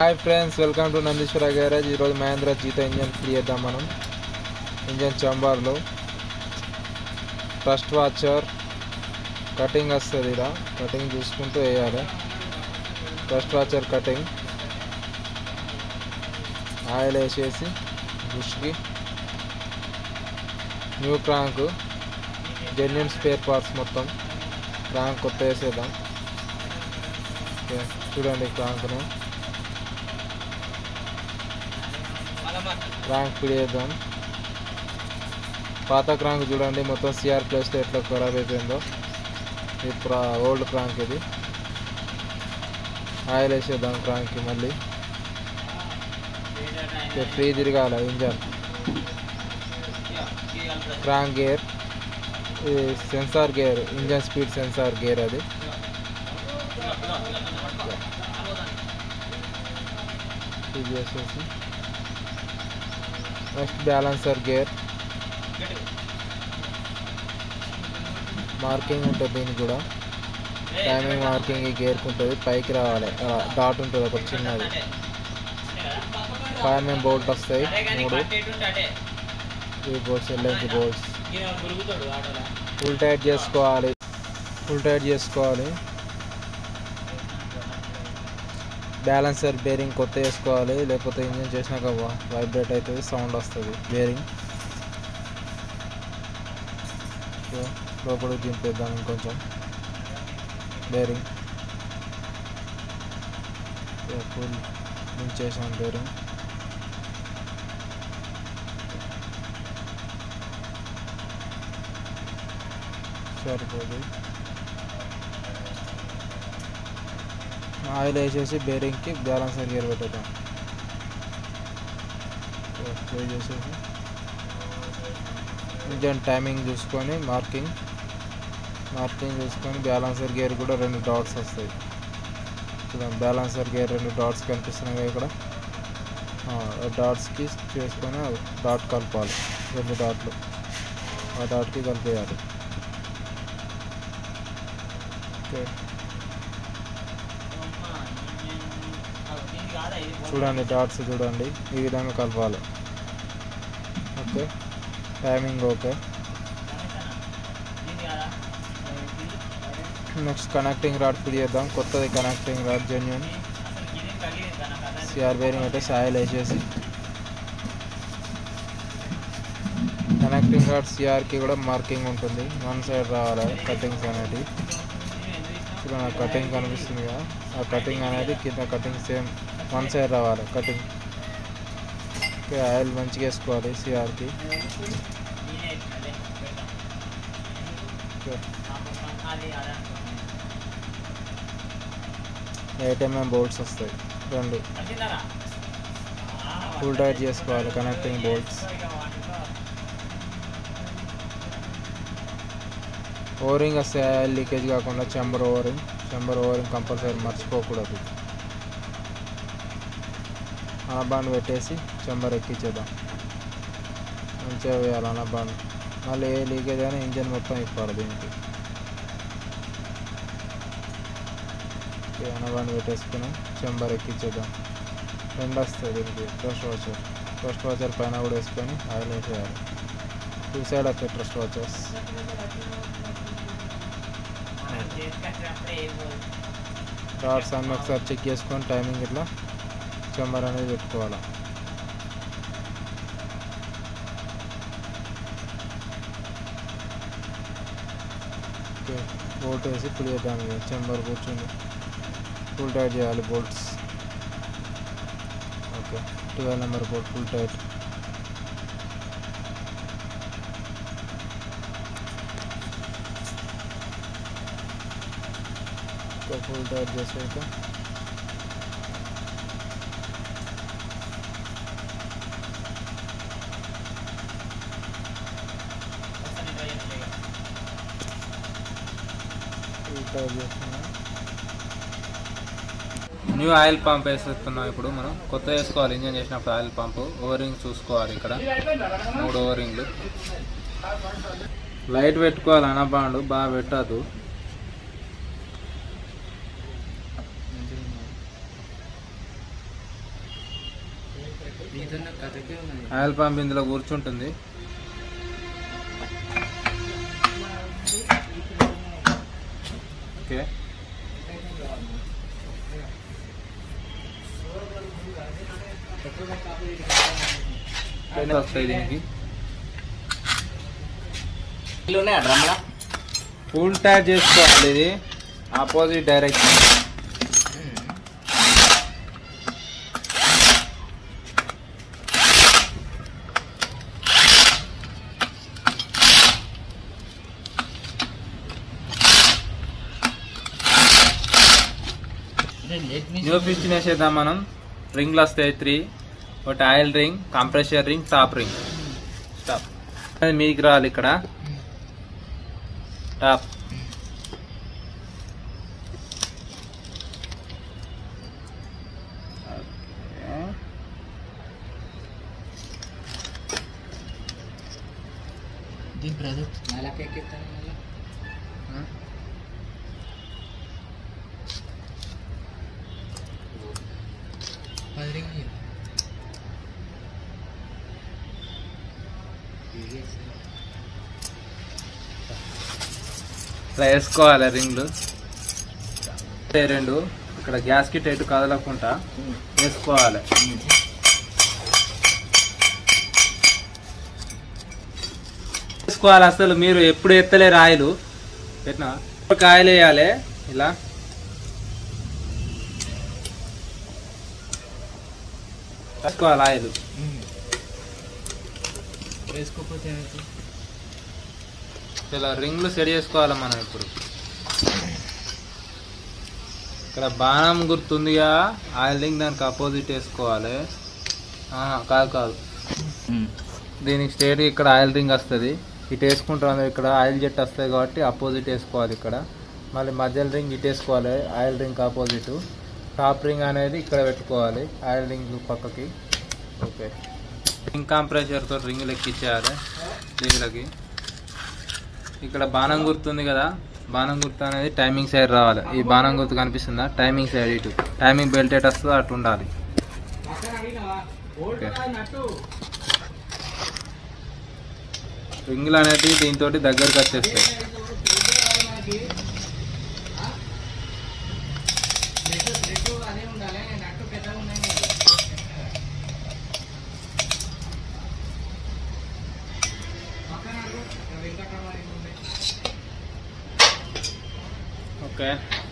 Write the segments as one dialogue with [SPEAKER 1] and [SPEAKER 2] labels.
[SPEAKER 1] Hi friends welcome to Nandeeshwara garage ఈరోజు Mahindra Jeeto engine free చేద్దాం మనం ఇంజన్ చంబార్లో ట్రస్ట్ వాచర్ కటింగ్ వస్తుంది ఇలా కటింగ్ చూసుకుంటూ వేయాలి ట్రస్ట్ వాచర్ కటింగ్ ఆయిల్ వేసేసి బుష్కి new crank genuine spare parts మొత్తం క్రాంక్ కొత్త వేసేద్దాం ఓకే, చూడండి క్రాంక్ను క్రాంక్ పిడిచేద్దాం పాత క్రాంక్ చూడండి మొత్తం సిఆర్ ప్లేస్లో ఎట్లా ఖరాబ్ అయిపోయిందో ఇప్పుడు ఓల్డ్ క్రాంక్ ఇది ఆయిల్ వేసేద్దాం క్రాంక్కి మళ్ళీ ఓకే, ఫ్రీ తిరగాల ఇంజన్ క్రాంక్ గేర్ ఇది sensor gear engine speed sensor gear అది ఇది చేసేసి నెక్స్ట్ బ్యాలెన్సర్ గేర్ మార్కింగ్ ఉంటుంది దీనికి కూడా టైమింగ్ మార్కింగ్ ఈ గేర్కి ఉంటుంది పైకి రావాలి డాట్ ఉంటుంది ఒక చిన్నది ఫైవ్ ఎంఎం బోల్ట్ వస్తాయి మూడు ఈ బోల్ట్స్ ఎల్ఎంకి బోల్ట్స్ ఫుల్ టైట్ చేసుకోవాలి ఫుల్ టైట్ చేసుకోవాలి బ్యాలెన్సర్ బేరింగ్ కొత్త వేసుకోవాలి లేకపోతే ఇంజన్ చేసినాక వైబ్రేట్ అవుతుంది సౌండ్ వస్తుంది బేరింగ్ సో లోపలికి దింపేద్దాం ఇంకొంచెం బేరింగ్ ఫుల్ దించేసాం బేరింగ్ సరిపోదు ఆయిల్ వేసేసి బేరింగ్కి బ్యాలెన్సర్ గేర్ పెట్టేద్దాం ప్లే చేసేసి ఇంజన్ టైమింగ్ చూసుకొని మార్కింగ్ మార్కింగ్ చూసుకొని బ్యాలెన్సర్ గేర్ కూడా రెండు డాట్స్ వస్తాయి చూడండి బ్యాలెన్సర్ గేర్ రెండు డాట్స్ కనిపిస్తున్నాయి కదా ఇక్కడ ఆ డాట్స్కి చేసుకొని ఆ డాట్ కలపాలి రెండు డాట్లు ఆ డాట్కి కలిపేయాలి ఓకే చూడండి డాట్స్ చూడండి ఈ విధంగా కలపాలి okay timing okay next connecting rod fill చేద్దాం కొత్తది connecting rod genuine CR bearing అయితే సాయిల్ వేసేసి కనెక్టింగ్ రాడ్ సిఆర్కి కూడా మార్కింగ్ ఉంటుంది వన్ సైడ్ రావాలి కటింగ్స్ అనేటివి ఇప్పుడు నాకు కటింగ్ కనిపిస్తుంది కదా ఆ కటింగ్ అనేది కింద కటింగ్ సేమ్ వన్ సైడ్ రావాలి కటింగ్ ఓకే ఆయిల్ మంచిగా వేసుకోవాలి సిఆర్కి ఎయిట్ ఎంఎం బోల్ట్స్ వస్తాయి రెండు ఫుల్ టైట్ చేసుకోవాలి కనెక్టింగ్ బోల్ట్స్ ఓరింగ్ వస్తే ఆయిల్ లీకేజ్ కాకుండా చెంబర్ ఓరింగ్ చెంబర్ ఓరింగ్ కంపల్సరీ మర్చిపోకూడదు అనబాండ్ పెట్టేసి చెంబర్ ఎక్కించేద్దాం మంచిగా వేయాలి అనబాండ్ మళ్ళీ ఏ లీకేజ్ అయినా ఇంజన్ మొత్తం ఇప్పాలి దీనికి ఓకే, అనబాండ్ పెట్టేసుకుని చెంబర్ ఎక్కించేద్దాం రెండు వస్తుంది దీనికి ట్రస్ట్ వాచర్ ట్రస్ట్ వాచర్ పైన కూడా వేసుకొని ఆయిల్ వేసేయాలి టూ సైడ్ వస్తాయి ట్రస్ట్ వాచర్స్ డాట్స్ అన్ని ఒకసారి చెక్ చేసుకొని టైమింగ్ ఇట్లా చెంబర్ అనేది పెట్టుకోవాలి ఓకే బోల్ట్ వేసి ఫుల్ చేద్దాం ఇక చెంబర్ కూర్చుంది ఫుల్ టైట్ చేయాలి bolts okay twelve number bolt full tight ఇంకా ఫుల్ టైట్ చేసాక ఫుల్ టైట్ చేస్తున్నా న్యూ ఆయిల్ పంప్ వేసేస్తున్నాం ఇప్పుడు మనం కొత్త వేసుకోవాలి ఇంజన్ చేసినప్పుడు ఆయిల్ పంపు ఓవరింగ్ చూసుకోవాలి ఇక్కడ మూడు ఓవరింగ్లు లైట్ పెట్టుకోవాలి అనబాండు బాగా పెట్టద్దు ఆయిల్ పంప్ ఇందులో కూర్చుంటుంది ఓకే ఎన్ని వస్తాయి దీనికి
[SPEAKER 2] డ్రమ్లా
[SPEAKER 1] ఫుల్ ట్యాచ్ చేసుకోవాలి ఇది ఆపోజిట్ డైరెక్షన్ న్యూ ఫిఫ్టీన్ వేసేద్దాం మనం రింగ్లు వస్తాయి త్రీ ఒకటి oil ring compressor ring top ring top అది మీకు రావాలి ఇక్కడ టాప్
[SPEAKER 2] దీని బ్రదర్ నెలకి ఎక్కిస్తాను మళ్ళీ పది రింగ్
[SPEAKER 1] ఇట్లా వేసుకోవాలి రింగ్లు ఇదే రెండు ఇక్కడ గ్యాస్ కిట్ ఎటు కదలకుండా వేసుకోవాలి వేసుకోవాలి అసలు మీరు ఎప్పుడు ఎత్తలేరు ఆయిల్ పెట్టినా ఒక ఆయిల్ వేయాలి ఇలా వేసుకోవాలి ఆయిల్
[SPEAKER 2] వేసుకోకపోతే ఏమవుతుంది
[SPEAKER 1] ఇలా రింగ్లు సెట్ చేసుకోవాలి మనం ఇప్పుడు ఇక్కడ బాణం గుర్తుందిగా ఆయిల్ రింగ్ దానికి అపోజిట్ వేసుకోవాలి ఆహా, కాదు కాదు దీనికి స్ట్రేట్ ఇక్కడ ఆయిల్ రింగ్ వస్తుంది ఇటు వేసుకుంటాం ఇక్కడ ఆయిల్ జెట్ వస్తుంది కాబట్టి అపోజిట్ వేసుకోవాలి ఇక్కడ మళ్ళీ మధ్యలో రింగ్ ఇటు వేసుకోవాలి oil ring opposite top ring అనేది ఇక్కడ పెట్టుకోవాలి ఆయిల్ రింగ్ పక్కకి ఓకే రింగ్ కాంప్రెషర్తో రింగ్ లెక్కించేయాలి దీనికి ఇక్కడ బాణం గుర్తుంది కదా బాణం గుర్తు అనేది టైమింగ్ సైడ్ రావాలి ఈ బాణం గుర్తు కనిపిస్తుందా టైమింగ్ సైడ్ ఇటు టైమింగ్ బెల్ట్ ఎట్ వస్తుందో అటు ఉండాలి ఓకే రింగులు అనేటివి దీంతో దగ్గరికి వచ్చేస్తాయి ఓకే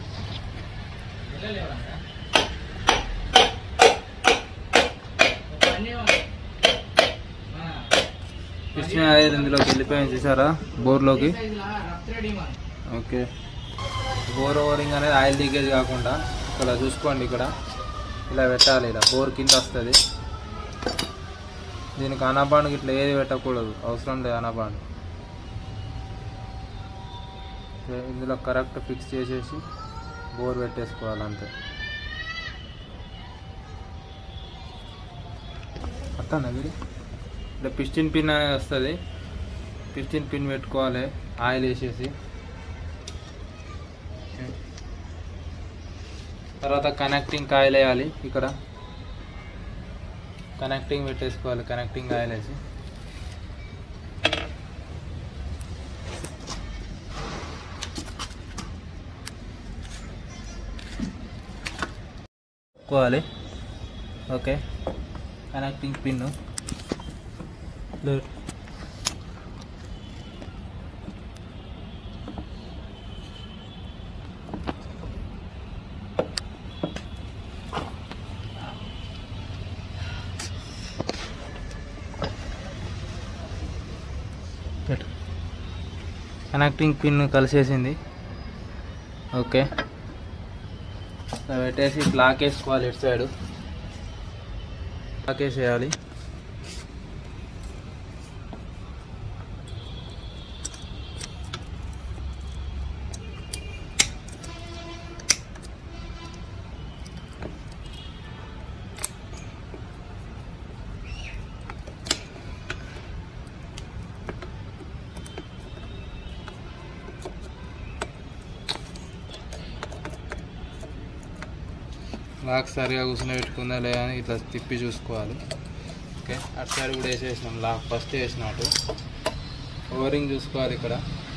[SPEAKER 1] కృష్ణ అనేది ఇందులోకి వెళ్ళిపోయాం చూసారా బోర్లోకి ఓకే బోర్ ఓవరింగ్ అనేది ఆయిల్ లీకేజ్ కాకుండా ఇక్కడ చూసుకోండి ఇక్కడ ఇలా పెట్టాలి ఇలా బోర్ కింద వస్తుంది దీనికి అనాబాండ్కి ఇట్లా ఏది పెట్టకూడదు అవసరం లేదు అనాబాండ్ ఓకే, ఇందులో కరెక్ట్ ఫిక్స్ చేసేసి బోర్ పెట్టేసుకోవాలి అంతే అత్తానా వీడి ఇలా పిస్టిన్ పిన్ అనేది వస్తుంది పిస్టిన్ పిన్ పెట్టుకోవాలి ఆయిల్ వేసేసి తర్వాత కనెక్టింగ్ ఆయిల్ వేయాలి ఇక్కడ కనెక్టింగ్ పెట్టేసుకోవాలి కనెక్టింగ్ ఆయిల్ వేసి పెట్టుకోవాలి okay connecting pin connecting pin కలిసేసింది ఓకే ఇలా పెట్టేసి బ్లాక్ వేసుకోవాలి ఇటు సైడ్ బ్లాక్ వేసేయాలి లాక్ సరిగా కూర్చుని పెట్టుకుందా లేదా అని ఇట్లా తిప్పి చూసుకోవాలి ఓకే అటు సైడ్ కూడా వేసేసినాం లాక్ ఫస్ట్ వేసినట్టు ఓవరింగ్ చూసుకోవాలి ఇక్కడ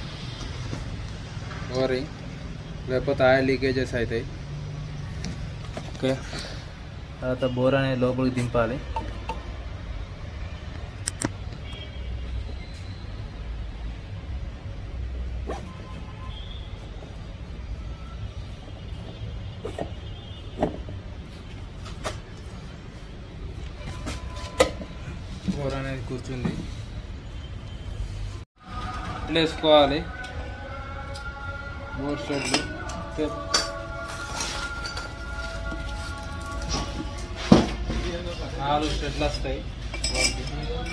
[SPEAKER 1] ఓవరింగ్ లేకపోతే ఆయిల్ లీకేజెస్ అవుతాయి ఓకే తర్వాత బోర్ అనేది లోపలికి దింపాలి బోర్ అనేది కూర్చుంది ఇట్లా వేసుకోవాలి బోర్ షెడ్లు ఓకే. నాలుగు షెడ్లు వస్తాయి బోర్కి.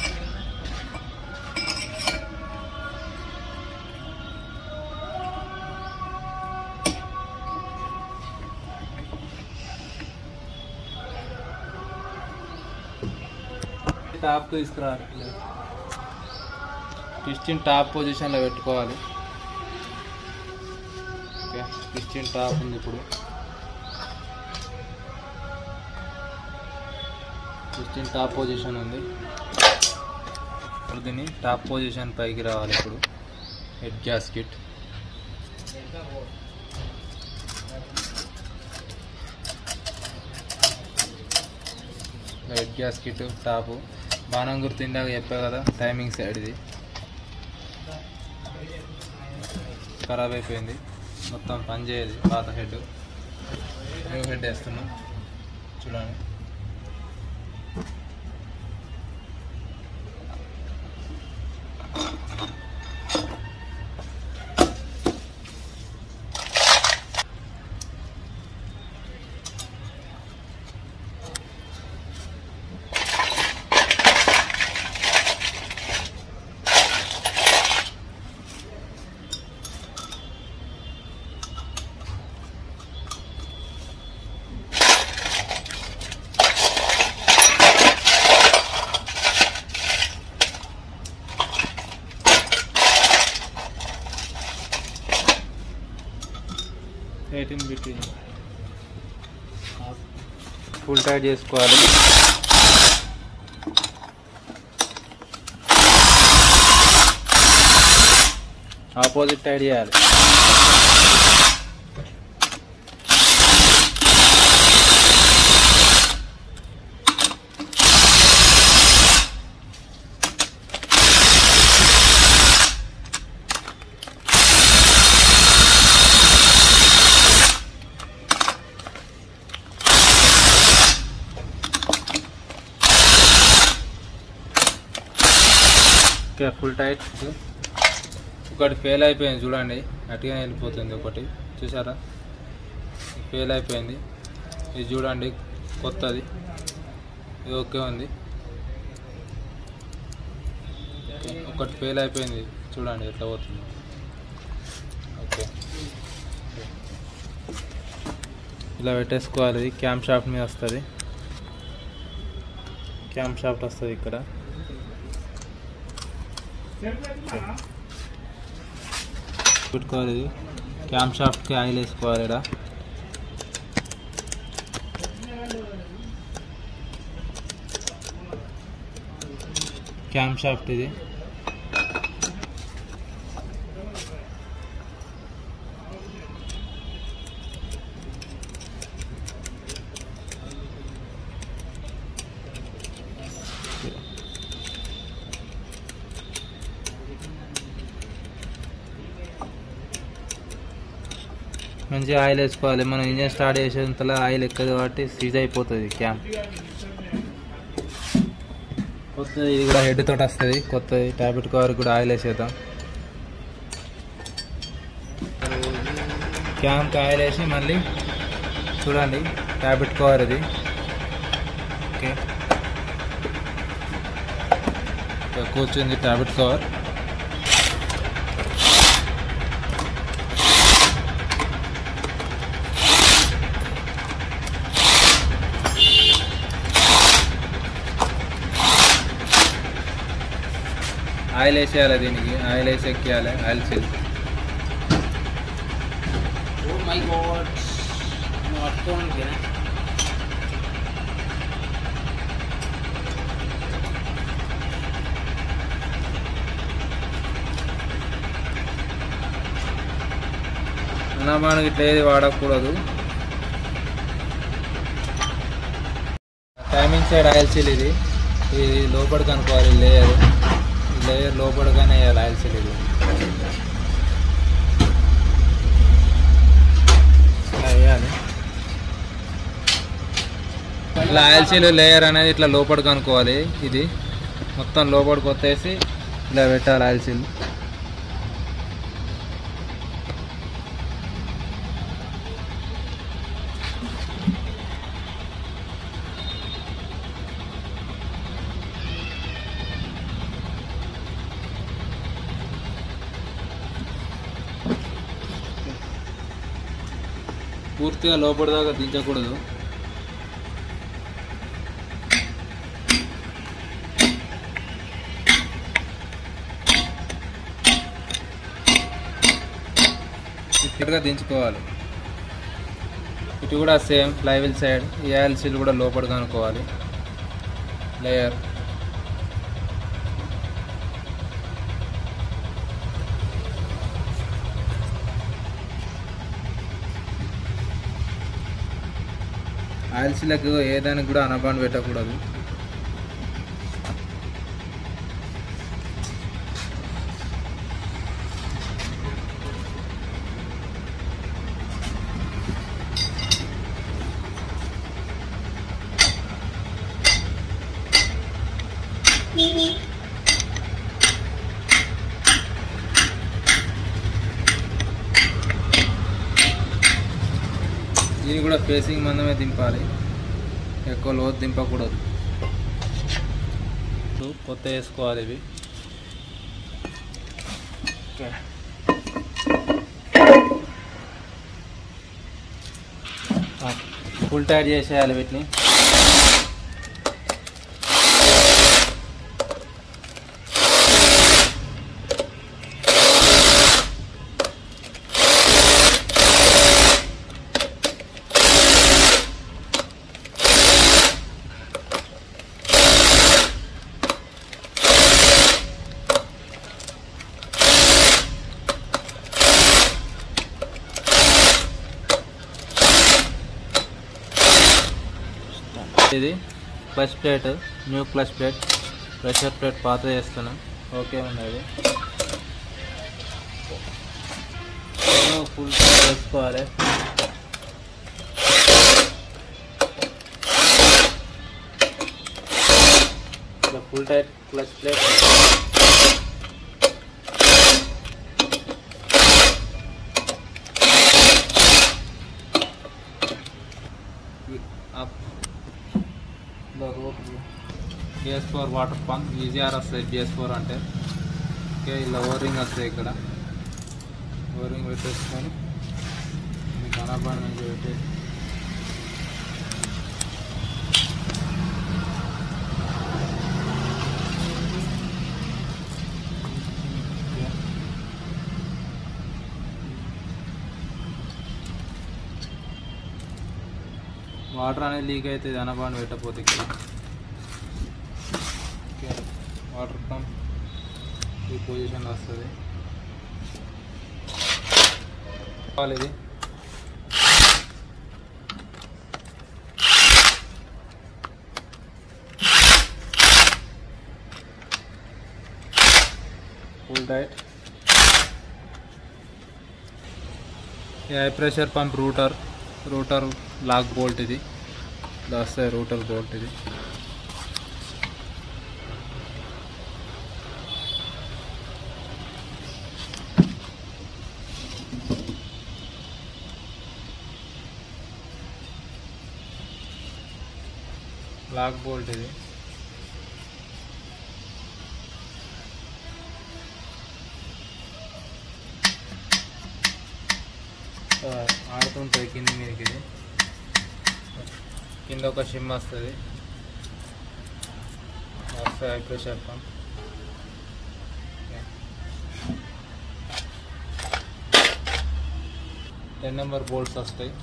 [SPEAKER 1] టాప్ తీసుకురావాలి పిస్టిన్ టాప్ పొజిషన్లో పెట్టుకోవాలి ఓకే పిస్టిన్ టాప్ ఉంది ఇప్పుడు పిస్టిన్ టాప్ పొజిషన్ ఉంది ఇప్పుడు దీన్ని టాప్ పొజిషన్ పైకి రావాలి ఇప్పుడు head gasket head gasket top బాణం గుర్తు ఇందాక చెప్పా కదా టైమింగ్ సైడ్ ఇది ఖరాబ్ అయిపోయింది మొత్తం పని చేయదు పాత హెడ్ న్యూ హెడ్ వేస్తున్నాం చూడండి ఎయిటీన్ బిట్వీన్ ఫుల్ టైట్ చేసుకోవాలి ఆపోజిట్ టైట్ చేయాలి ఓకే ఫుల్ టైట్ ఒకటి ఫెయిల్ అయిపోయింది చూడండి అటుగా వెళ్ళిపోతుంది ఒకటి చూసారా ఫెయిల్ అయిపోయింది ఇది చూడండి కొత్తది ఇది ఓకే ఉంది ఓకే, ఒకటి ఫెయిల్ అయిపోయింది చూడండి ఎట్లా పోతుంది ఓకే ఇలా పెట్టేసుకోవాలి ఇది క్యాంప్ షాఫ్ట్ మీద వస్తుంది క్యాంప్ షాఫ్ట్ వస్తుంది ఇక్కడ పెట్టుకోవాలి ఇది క్యాంప్ షాఫ్ట్కి ఆయిల్ వేసుకోవాలి ఇక్కడ క్యాంప్ షాఫ్ట్ ఇది మంచిగా ఆయిల్ వేసుకోవాలి మనం ఇంజన్ స్టార్ట్ చేసేంతలో ఆయిల్ ఎక్కదు కాబట్టి సీజ్ అయిపోతుంది క్యాంప్ కొత్తది ఇది కూడా హెడ్ తోటి వస్తుంది కొత్తది ట్యాబ్లెట్ కవర్ కూడా ఆయిల్ వేసేద్దాం క్యాంప్కి ఆయిల్ వేసి మళ్ళీ చూడండి ట్యాబ్లెట్ కవర్ ఇది ఓకే ఇక్కడ కూర్చుంది ట్యాబ్లెట్ కవర్ ఆయిల్ వేసేయాలి దీనికి ఆయిల్ వేసి ఎక్కియాలి oil seal
[SPEAKER 2] oh my god నువ్వు పట్టుకోవడానికి
[SPEAKER 3] అన్నమానికి ఇట్లా ఏది వాడకూడదు టైమింగ్ సైడ్ ఆయిల్ సీల్ ఇది ఇది లోపలికి అనుకోవాలి లేయర్ లేయర్ లోపలికనే వేయాలి ఆయిల్ సీల్ ఇది ఇలా వేయాలి ఇట్లా ఆయిల్ సీల్ లేయర్ అనేది ఇట్లా లోపలికి అనుకోవాలి ఇది మొత్తం లోపలికి కొత్తేసి ఇలా పెట్టాలి ఆయిల్ సీల్ పూర్తిగా లోపలి దాకా దించకూడదు ఇటుగా దించుకోవాలి ఇటు కూడా సేమ్ ఫ్లైవిల్ సైడ్ ఈ ఆయిల్సీలు కూడా లోపల కనుక్కోవాలి లేయర్ ఆయిల్సీలకు ఏదానికి కూడా అనబాండ్ పెట్టకూడదు దీన్ని కూడా ఫేసింగ్ మందమే దింపాలి ఎక్కువ లోతు దింపకూడదు కొత్త వేసుకోవాలి ఇవి ఫుల్ టైట్ చేసేయాలి వీటిని ఇది clutch plate new clutch plate pressure plate పాత చేస్తున్నాం ఓకే ఉన్నది ఫుల్ వేసుకోవాలి ఇట్లా full tight clutch plate up BS four water pump EGR వస్తుంది బిఎస్ ఫోర్ అంటే ఓకే ఇలా ఓరింగ్ వస్తుంది ఇక్కడ ఓరింగ్ పెట్టేసుకొని మీకు అనబాన్ నుంచి పెట్టేసి వాటర్ అనేది లీక్ అవుతుంది అనబాన్ పెట్టకపోతే ఇక్కడ ఓకే వాటర్ పంప్ ఈ పొజిషన్లో వస్తుంది కావాలి ఇది ఫుల్ టైట్ ఈ high pressure pump rotor rotor lock bolt ఇది ఇలా వస్తాయి రూటర్ బోల్ట్ ఇది లాక్ బోల్ట్ ఇది ఆ, ఆడుతుంటుంది కింద మీదకి ఇది కింద ఒక షిమ్ వస్తుంది వస్తుంది high pressure pump ten number bolts వస్తాయి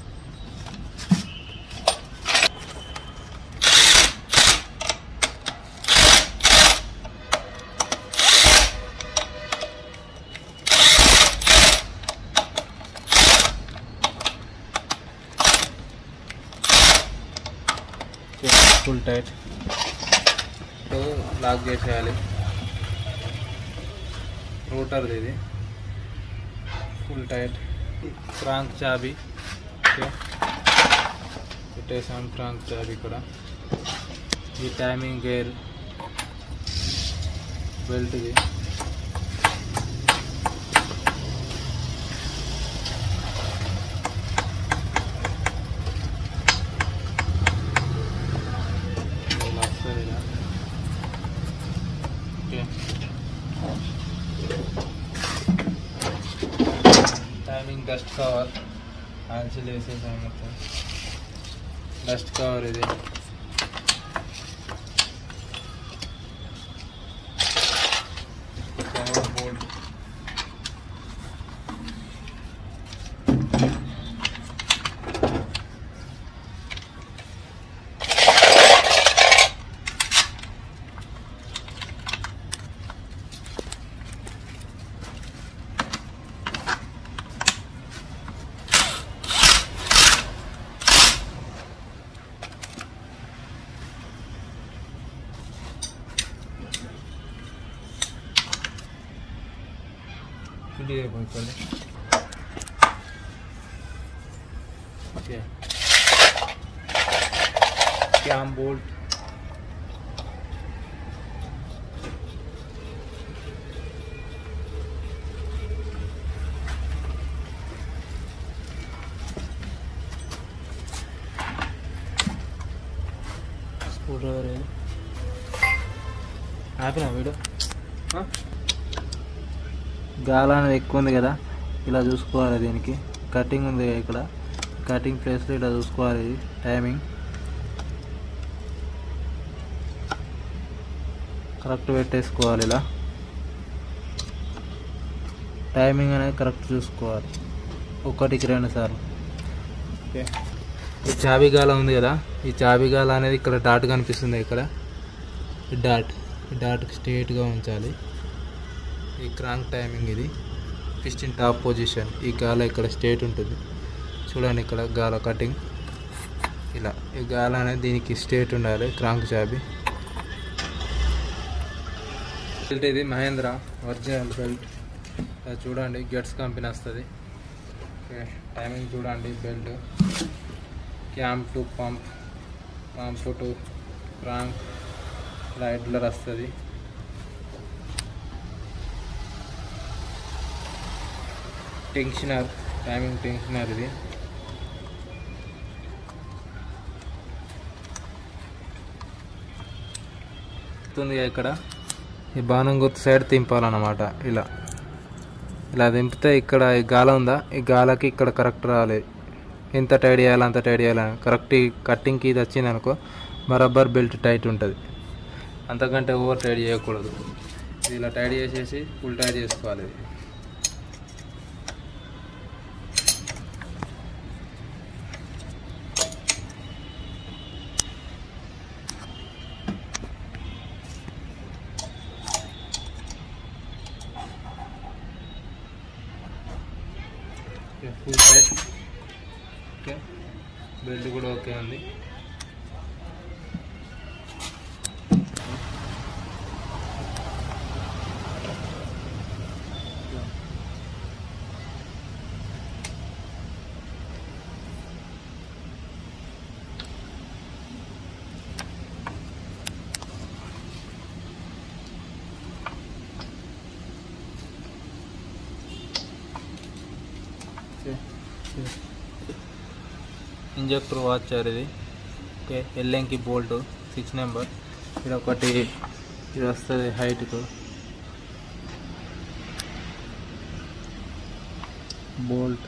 [SPEAKER 3] ఫుల్ టైట్ సో లాక్ చేసేయాలి రోటర్ది ఇది ఫుల్ టైట్ క్రాంక్ చాబీ ఓకే పెట్టేసాను క్రాంక్ చాబీ ఇక్కడ ఈ టైమింగ్ గేర్ బెల్ట్ ఇది ఇలా వస్తుంది ఇలా ఓకే టైమింగ్ డస్ట్ కవర్ ఆన్సల్ వేసేసాం మొత్తం డస్ట్ కవర్ ఇది కవర్ బోర్డ్ ఫుల్ అయిపోతుంది okay cam bolt screwdriver ఏది ఆపినా వీడియో గాలి అనేది ఎక్కువ ఉంది కదా ఇలా చూసుకోవాలి దీనికి కటింగ్ ఉంది కదా ఇక్కడ కటింగ్ ప్లేస్లో ఇలా చూసుకోవాలి ఇది టైమింగ్ కరెక్ట్ పెట్టేసుకోవాలి ఇలా టైమింగ్ అనేది కరెక్ట్ చూసుకోవాలి ఒకటికి రెండు సార్లు ఓకే ఈ చాబీ గాల ఉంది కదా ఈ చాబీ గాల అనేది ఇక్కడ డాట్ కనిపిస్తుంది ఇక్కడ ఈ డాట్ ఈ డాట్కి స్ట్రేట్గా ఉంచాలి ఈ క్రాంక్ టైమింగ్ ఇది పిస్టిన్ టాప్ పొజిషన్ ఈ గాల ఇక్కడ స్ట్రేట్ ఉంటుంది చూడండి ఇక్కడ గాల కటింగ్ ఇలా ఈ గాల అనేది దీనికి స్ట్రేట్ ఉండాలి క్రాంక్ చాబీ బెల్ట్ ఇది మహేంద్ర ఒరిజినల్ బెల్ట్ అది చూడండి గెట్స్ కంపెనీ వస్తుంది ఓకే టైమింగ్ చూడండి belt cam to pump pump to crank లైట్లర్ వస్తుంది టెన్షనర్ టైమింగ్ టెన్షనర్ ఇది ఉంది ఇక్కడ ఈ బాణం గుర్తు సైడ్ తింపాలన్నమాట ఇలా ఇలా దింపితే ఇక్కడ ఈ గాల ఉందా ఈ గాలకి ఇక్కడ కరెక్ట్ రావాలి ఎంత టైట్ చేయాలి అంత టైట్ చేయాలని కరెక్ట్ ఈ కట్టింగ్కి ఇది వచ్చింది అనుకో బరబ్బర్ బెల్ట్ టైట్ ఉంటుంది అంతకంటే ఓవర్ టైట్ చేయకూడదు ఇది ఇలా టైట్ చేసేసి ఫుల్ టైట్ చేసుకోవాలి ఇది okay full tight okay belt కూడా ఓకే ఉంది ఇంజెక్టర్ వాచర్ ఇది ఓకే ఎల్ఎంకి బోల్ట్ సిక్స్ నెంబర్ ఇది ఒకటి ఇది వస్తుంది హైట్కు బోల్ట్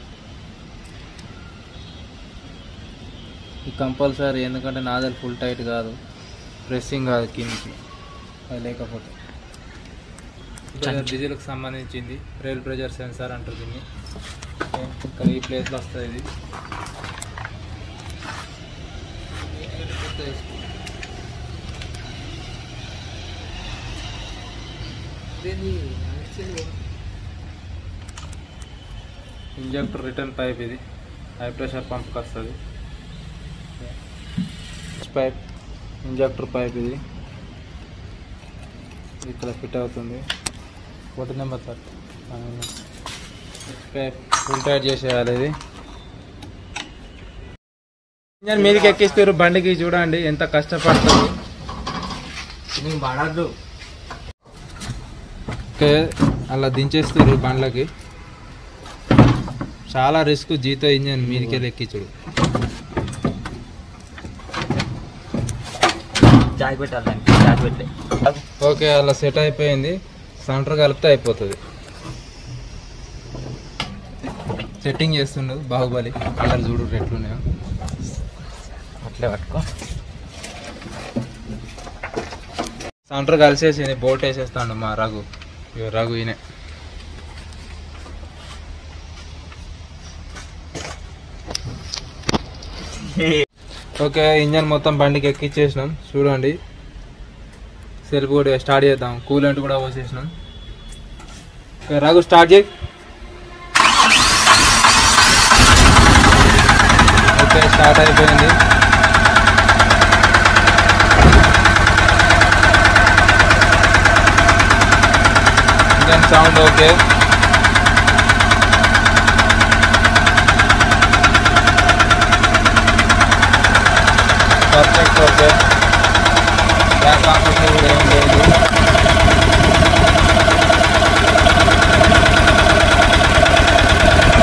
[SPEAKER 3] ఇది కంపల్సరీ ఎందుకంటే నాదల్ ఫుల్ టైట్ కాదు ప్రెస్సింగ్ కాదు కిందికి అది లేకపోతే డీజిల్కి సంబంధించింది రైల్ ప్రెజర్ సెన్సార్ అంటారు దీన్ని ఓకే, ఇక్కడ ఈ ప్లేస్లో వస్తుంది ఇది ఇంజెక్టర్ రిటర్న్ పైప్ ఇది హై ప్రెషర్ పంప్కి వస్తుంది పైప్ ఇంజక్టర్ పైప్ ఇది ఇక్కడ ఫిట్ అవుతుంది ఒకటి నెంబర్ సార్ ఫుల్ టైట్ చేసేయాలి ఇది ఇంజన్ మీదకి ఎక్కిస్తారు బండికి చూడండి ఎంత కష్టపడుతుంది
[SPEAKER 2] నీకు పడద్దు
[SPEAKER 3] ఓకే అలా దించేస్తారు బండ్లకి చాలా రిస్క్ జీతో ఇంజన్ మీదకి వెళ్ళి ఎక్కించుడు
[SPEAKER 2] చాయ్ పెట్టాలి దానికి చాయ్ పెట్టలే
[SPEAKER 3] ఓకే అలా సెట్ అయిపోయింది సెంటర్ కలిపితే అయిపోతుంది సెట్టింగ్ చేస్తుండు బాహుబలి కలర్ చూడు ఎట్లున్నాయో
[SPEAKER 2] అట్లే పట్టుకో
[SPEAKER 3] సెంటర్ కలిసేసింది బోట్ వేసేస్తాడు మా రఘు ఇగో రఘు ఈయనే ఓకే ఇంజన్ మొత్తం బండికి ఎక్కిచ్చేసినాం చూడండి సెల్ఫ్ కూడా స్టార్ట్ చేద్దాం కూలెంట్ కూడా పోసేసినాం ఓకే రఘు స్టార్ట్ చేయి ఓకే స్టార్ట్ అయిపోయింది engine sound okay perfect okay back office కూడా ఏం లేదు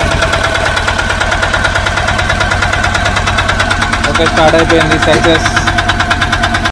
[SPEAKER 3] ఓకే స్టార్ట్ అయిపోయింది సక్సెస్